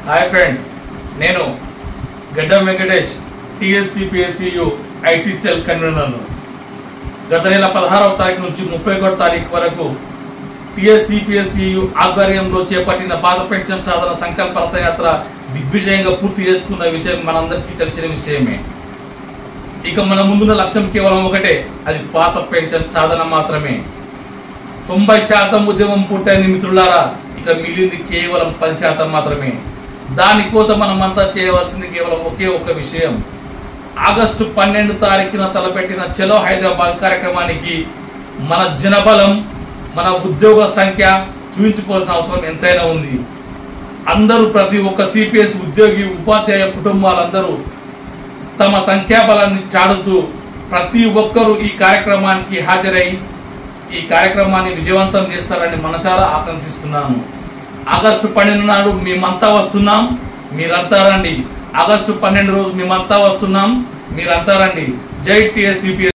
hi friends నేను Gaddam Venkatesh TSC PSCU IT cell కన్వీనర్ను గత నెల పదహారవ తారీఖు నుంచి ముప్పై ఒకటో తారీఖు వరకు టిఎస్సి పిఎస్సియు ఆధ్వర్యంలో చేపట్టిన పాత పెన్షన్ సాధన సంకల్ప రథయాత్ర దిగ్విజయంగా పూర్తి చేసుకున్న విషయం మనందరికీ తెలిసిన విషయమే ఇక మన ముందున్న లక్ష్యం కేవలం ఒకటే అది పాత పెన్షన్ సాధన మాత్రమే తొంభై శాతం ఉద్యమం పూర్తయింది మిత్రులారా ఇక మిగిలింది కేవలం పది శాతం మాత్రమే దానికోసం మనమంతా చేయవలసింది కేవలం ఒకే ఒక విషయం ఆగస్టు పన్నెండు తారీఖున తలపెట్టిన చలో హైదరాబాద్ కార్యక్రమానికి మన జనబలం మన ఉద్యోగ సంఖ్య చూపించుకోవాల్సిన అవసరం ఎంతైనా ఉంది అందరూ ప్రతి ఒక్క సిపిఎస్ ఉద్యోగి ఉపాధ్యాయ కుటుంబాలందరూ తమ సంఖ్యాబలాన్ని చాటుతూ ప్రతి ఒక్కరూ ఈ కార్యక్రమానికి హాజరై ఈ కార్యక్రమాన్ని విజయవంతం చేస్తారని మనసారా ఆకాంక్షిస్తున్నాను ఆగస్టు పన్నెండు నాడు మేమంతా వస్తున్నాం మీరంతా రండి ఆగస్టు పన్నెండు రోజు మేమంతా వస్తున్నాం మీరంతా రండి జై టిఎస్సిపిఎస్